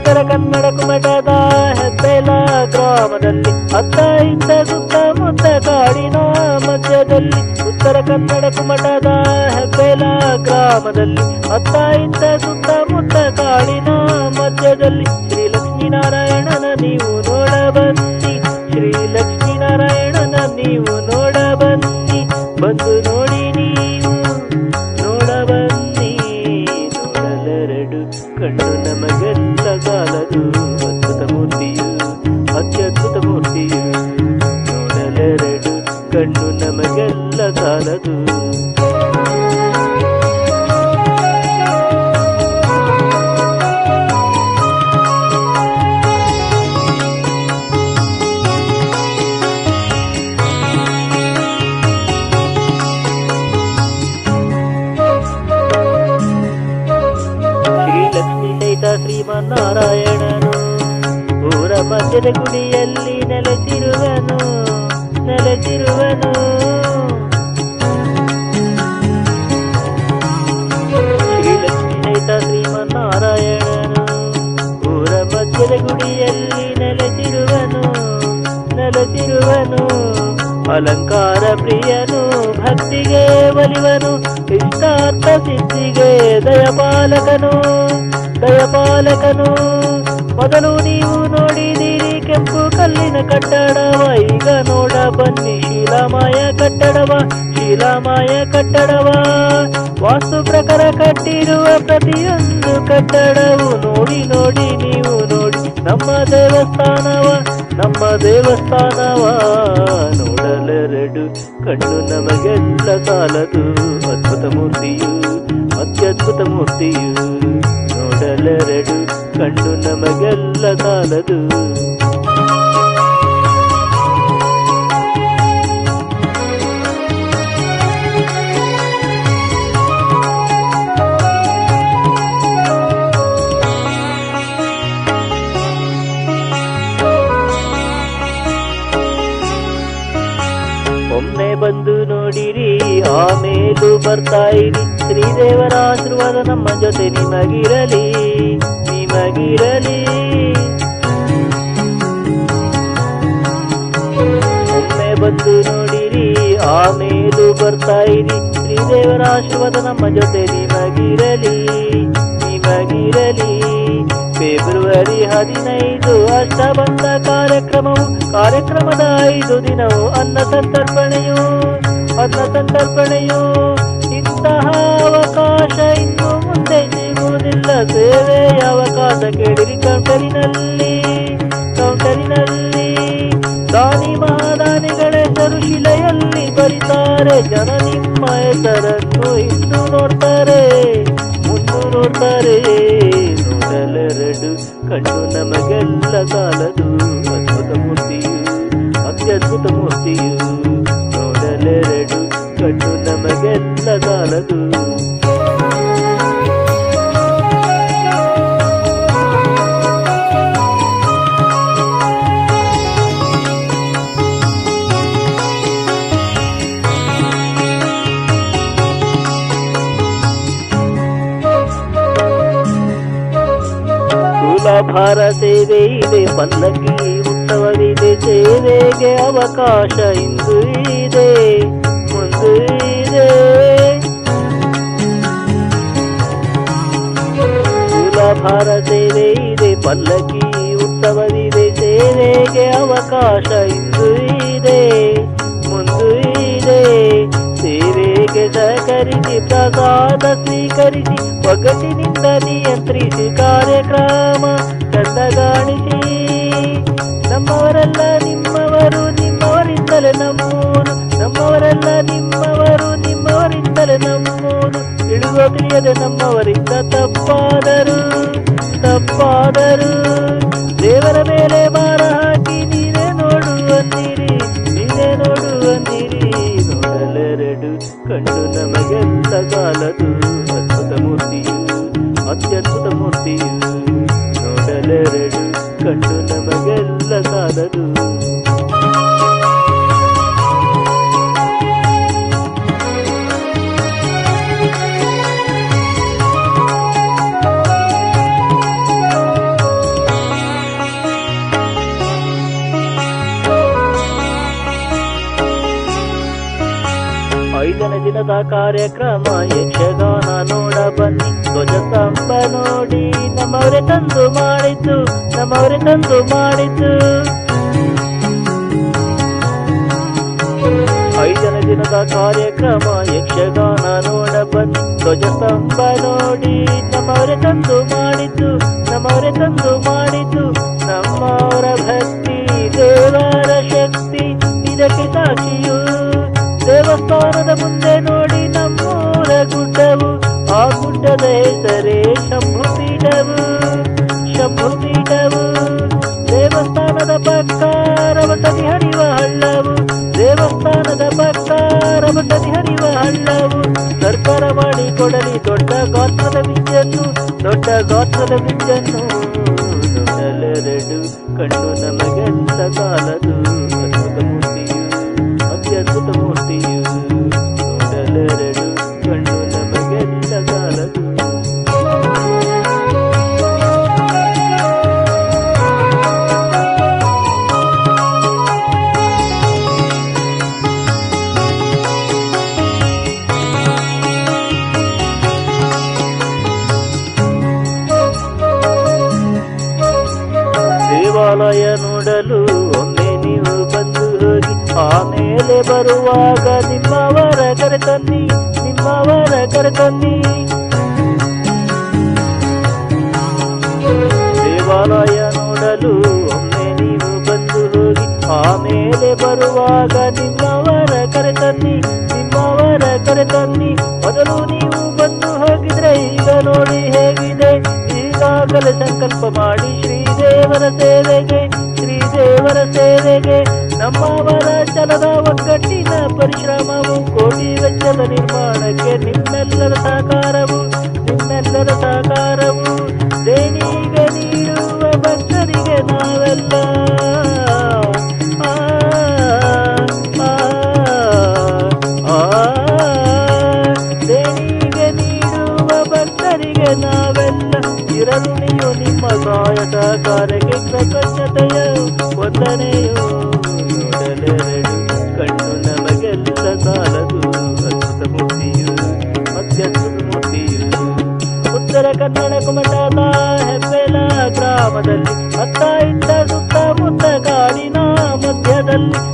ಉತ್ತರ ಕನ್ನಡ ಕುಮಟದ ಹೆಬ್ಬೆಲ ಗ್ರಾಮದಲ್ಲಿ ಅತ್ತ ಇಂದ ಸುತ್ತಮುತ್ತ ಕಾಡಿನ ಮಧ್ಯದಲ್ಲಿ ಉತ್ತರ ಕನ್ನಡ ಕುಮಟದ ಹೆಬ್ಬೆಲ ಗ್ರಾಮದಲ್ಲಿ ಅತ್ತ ಇಂದ ಸುತ್ತಮುತ್ತ ಕಾಡಿನ ಮಧ್ಯದಲ್ಲಿ ಶ್ರೀ ಲಕ್ಷ್ಮೀನಾರಾಯಣನ ನೀವು ನೋಡ ಬನ್ನಿ ಶ್ರೀ ಲಕ್ಷ್ಮೀನಾರಾಯಣನ ನೀವು ನೋಡ ಬನ್ನಿ ಬಂದು ನೋಡಿ ನೀವು ನೋಡ ಬನ್ನಿ ನೋಡಲೆರಡು ಕಣ್ಣು ನಮಗೆಲ್ಲ ಸಾಲದು ಅದ್ಭುತ ಮೂರ್ತಿಯು ಅತ್ಯದ್ಭುತ ಮೂರ್ತಿಯು ನೋಡಲೆರಡು ಕಣ್ಣು ನಮಗೆಲ್ಲ ಸಾಲದು ಶ್ರೀ ಲಕ್ಷ್ಮೀ ಸಹಿತ ಶ್ರೀಮನ್ನಾರಾಯಣನು ಊರ ಮಧ್ಯದ ಗುಡಿಯಲ್ಲಿ ನೆಲೆಸಿರುವನು ನೆಲೆಸಿರುವನು ಶ್ರೀ ಲಕ್ಷ್ಮೀ ಸಹಿತ ಶ್ರೀಮನ್ನಾರಾಯಣನು ಊರ ಮಧ್ಯದ ಗುಡಿಯಲ್ಲಿ ನೆಲೆಸಿರುವನು ನೆಲೆಸಿರುವನು ಅಲಂಕಾರ ಪ್ರಿಯನು ಭಕ್ತಿಗೆ ಒಲಿವನು ಇಷ್ಟಾರ್ಥ ಸಿದ್ಧಿಗೆ ದಯಪಾಲಕನು ದಯಪಾಲಕನು ಮೊದಲು ನೀವು ನೋಡಿದಿರಿ ಕೆಂಪು ಕಲ್ಲಿನ ಕಟ್ಟಡವ ಈಗ ನೋಡ ಬನ್ನಿ ಶೀಲಾಮಾಯ ಕಟ್ಟಡವ ಶೀಲಾಮಾಯ ಕಟ್ಟಡವ ವಾಸ್ತು ಪ್ರಕಾರ ಕಟ್ಟಿರುವ ಪ್ರತಿಯೊಂದು ಕಟ್ಟಡವು ನೋಡಿ ನೋಡಿ ನೀವು ನೋಡಿ ನಮ್ಮ ದೇವಸ್ಥಾನವ ನಮ್ಮ ದೇವಸ್ಥಾನವ ನೋಡಲೆರಡು ಕಣ್ಣು ನಮಗೆಲ್ಲ ಸಾಲದು ಅದ್ಭುತ ಮೂರ್ತಿಯು ಅತ್ಯದ್ಭುತ ಮೂರ್ತಿಯು ನೋಡಲೆರಡು ಕಣ್ಣು ನಮಗೆಲ್ಲ ಸಾಲದು ಒಮ್ಮೆ ಬಂದು ನೋಡಿರಿ ಆಮೇಲೂ ಬರ್ತಾ ಇರಿ ಶ್ರೀದೇವರ ಆಶೀರ್ವಾದ ನಮ್ಮ ಜೊತೆ ನಿಮಗಿರಲಿ ನಿಮಗಿರಲಿ ಒಮ್ಮೆ ಬಂದು ನೋಡಿರಿ ಆಮೇಲೂ ಬರ್ತಾ ಇರಿ ಶ್ರೀದೇವರ ಆಶೀರ್ವಾದ ನಮ್ಮ ಜೊತೆ ನಿಮಗಿರಲಿ ನಿಮಗಿರಲಿ ಫೆಬ್ರವರಿ ಹದಿನೈದು ಅಷ್ಟಬಂಧ ಕಾರ್ಯಕ್ರಮವು ಕಾರ್ಯಕ್ರಮದ ಐದು ದಿನವು ಅನ್ನ ಸಂತರ್ಪಣೆಯು ಅನ್ನ ಸಂತರ್ಪಣೆಯು ಇಂತಹ ಅವಕಾಶ ಇನ್ನು ಮುಂದೆ ಸಿಗುವುದಿಲ್ಲ ಸೇವೆಯ ಅವಕಾಶ ಕೇಳಿರಿ ಕೌಂಟರಿನಲ್ಲಿ ಕೌಂಟರಿನಲ್ಲಿ ದಾನಿ ಮಹಾದಾನಿಗಳ ಹೆಸರು ಶಿಲೆಯಲ್ಲಿ ಬರೀತಾರೆ ಜನ ನಿಮ್ಮ ಹೆಸರನ್ನು ಇಂದು ನೋಡ್ತಾರೆ ಮುಂದು ನೋಡ್ತಾರೆ ನೋಡಲೆರಡು ಕಣ್ಣು ನಮಗೆಲ್ಲ ಸಾಲದು ಅದ್ಭುತ ಮೂರ್ತಿಯು ಅತ್ಯದ್ಭುತ ಮೂರ್ತಿಯು ನೋಡಲೆರಡು ಕಣ್ಣು ನಮಗೆಲ್ಲ ಸಾಲದು ತುಲಾಭಾರ ಸೇವೆ ಇದೆ ಪಲ್ಲಕ್ಕಿ ಉತ್ಸವವಿದೆ ಸೇವೆಗೆ ಅವಕಾಶ ಇಂದು ಇದೆ ಮುಂದು ಇದೆ ತುಲಾಭಾರ ಸೇವೆ ಇದೆ ಪಲ್ಲಕ್ಕಿ ಉತ್ಸವವಿದೆ ಸೇವೆಗೆ ಅವಕಾಶ ಇಂದು ಇದೆ ಮುಂದು ಇದೆ ಸೇವೆಗೆ ಸಹಕರಿಸಿ ಪ್ರಸಾದ ಸ್ವೀಕರಿಸಿ ಒಗ್ಗಟ್ಟಿನಿಂದ ನಿಯಂತ್ರಿಸಿ ಕಾರ್ಯಕ್ರಮ ಚಂದಗಾಣಿಸಿ ನಮ್ಮವರೆಲ್ಲ ನಿಮ್ಮವರು ನಿಮ್ಮವರಿಂದಲೇ ನಮ್ಮೂರು ನಮ್ಮವರೆಲ್ಲ ನಿಮ್ಮವರು ನಿಮ್ಮವರಿಂದಲೇ ನಮ್ಮೂರು ತಿಳಿದೋ ತಿಳಿಯದೆ ನಮ್ಮವರಿಂದ ತಪ್ಪಾದರು ತಪ್ಪಾದರು ದೇವರ ಮೇಲೆ ಭಾರ ಹಾಕಿ ನೀನೇ ನೋಡುವಂದಿರಿ ನೀನೇ ನೋಡುವಂದಿರಿ ನೋಡಲೆರಡು ಕಣ್ಣು ನಮಗೆಲ್ಲ ಸಾಲದು ಅದ್ಭುತ ಮೂರ್ತಿಯು ಅತ್ಯದ್ಭುತ ಮೂರ್ತಿಯು ನೋಡಲೆರಡು ಕಣ್ಣು ನಮಗೆಲ್ಲ ಸಾಲದು ದಿನದ ಕಾರ್ಯಕ್ರಮ ಯಕ್ಷಗಾನ ನೋಡ ಬನ್ನಿ ಧ್ವಜಸ್ತಂಭ ನೋಡಿ ನಮ್ಮವರೇ ತಂದು ಮಾಡಿದ್ದು ನಮ್ಮವರೇ ತಂದು ಮಾಡಿದ್ದು ಐದನೇ ದಿನದ ಕಾರ್ಯಕ್ರಮ ಯಕ್ಷಗಾನ ನೋಡ ಬನ್ನಿ ಧ್ವಜಸ್ತಂಭ ನೋಡಿ ನಮ್ಮವರೇ ತಂದು ಮಾಡಿದ್ದು ನಮ್ಮವರೇ ತಂದು ಮಾಡಿದ್ದು ನಮ್ಮವರ ಭಕ್ತಿ ದೇವರ ಶಕ್ತಿ ಇದಕ್ಕೆ ಸಾಕ್ಷಿಯು ದೇವಸ್ಥಾನದ ಮುಂದೆ ನೋಡಿ ನಮ್ಮೂರ ಗುಡ್ಡವು ಆ ಗುಡ್ಡದ ಹೆಸರೇ ಶಂಭು ಪೀಠವು ಶಂಭು ಪೀಠವು ದೇವಸ್ಥಾನದ ಪಕ್ಕ ರಮಟದಿ ಹರಿವ ಹಳ್ಳವು ದೇವಸ್ಥಾನದ ಪಕ್ಕ ರಮಟದಿ ಹರಿವ ಹಳ್ಳವು ಸರ್ಕಾರ ಮಾಡಿ ಕೊಡಲಿ ದೊಡ್ಡ ಗಾತ್ರದ ಬಿಜ್ಜನ್ನು ದೊಡ್ಡ ಗಾತ್ರದ ಬಿಜ್ಜನ್ನು ನೋಡಲೆರಡು ಕಣ್ಣು ನಮಗೆಲ್ಲ ಕಾಲದು ಅದ್ಭುತ ಮೂರ್ತಿಯು ಅತ್ಯದ್ಭುತ ಮೂರ್ತಿಯು ನೋಡಲೆರಡು ಕಣ್ಣು ನಮಗೆಲ್ಲ ಕಾಲದು ದೇವಾಲಯ ನೋಡಲು ಒಮ್ಮೆ ನೀವು ಬಂದು ಹೋಗಿ ಆಮೇಲೆ ಬರುವಾಗ ನಿಮ್ಮವರ ಕರೆತನ್ನಿ ನಿಮ್ಮವರ ಕರೆತನ್ನಿ ದೇವಾಲಯ ನೋಡಲು ಒಮ್ಮೆ ನೀವು ಬಂದು ಹೋಗಿ ಆಮೇಲೆ ಬರುವಾಗ ನಿಮ್ಮವರ ಕರೆತನ್ನಿ ನಿಮ್ಮವರ ಕರೆತನ್ನಿ ಮೊದಲು ನೀವು ಬಂದು ಹೋಗಿದ್ರೆ ಈಗ ನೋಡಿ ಹೇಗಿದೆ ಈಗಾಗಲೇ ಸಂಕಲ್ಪ ಮಾಡಿ ಶ್ರೀದೇವರ ಸೇವೆಗೆ ಶ್ರೀದೇವರ ಸೇವೆಗೆ ನಮ್ಮವರ ಛಲದ ಒಗ್ಗಟ್ಟಿನ ಪರಿಶ್ರಮವು ಕೋಟಿ ವೆಚ್ಚದ ನಿರ್ಮಾಣಕ್ಕೆ ನಿಮ್ಮೆಲ್ಲರ ಸಹಕಾರವು ನಿಮ್ಮೆಲ್ಲರ ಸಹಕಾರವು ದೇಣಿಗೆ ನೀಡುವ ಭಕ್ತರಿಗೆ ನಾವೆಲ್ಲ ಆ, ಆ, ಆ, ದೇಣಿಗೆ ನೀಡುವ ಭಕ್ತರಿಗೆ ನಾವೆಲ್ಲ ಇರಲು ನೀವು ನಿಮ್ಮ ಸಹಾಯ ಸಹಕಾರಕ್ಕೆ ಕೃತಜ್ಞತೆಯ ವಂದನೆಯು ನೋಡಲೆರಡು ಕಣ್ಣು ನಮಗೆಲ್ಲ ಸಾಲದು ಅದ್ಭುತ ಮೂರ್ತಿಯು ಅತ್ಯದ್ಭುತ ಮೂರ್ತಿಯು ಉತ್ತರ ಕನ್ನಡ ಕುಮಟಾದ ಹೆಬ್ಬೆಲ ಗ್ರಾಮದಲ್ಲಿ ಅತ್ತ ಇತ್ತ ಸುತ್ತಮುತ್ತ ಕಾಡಿನ ಮಧ್ಯದಲ್ಲಿ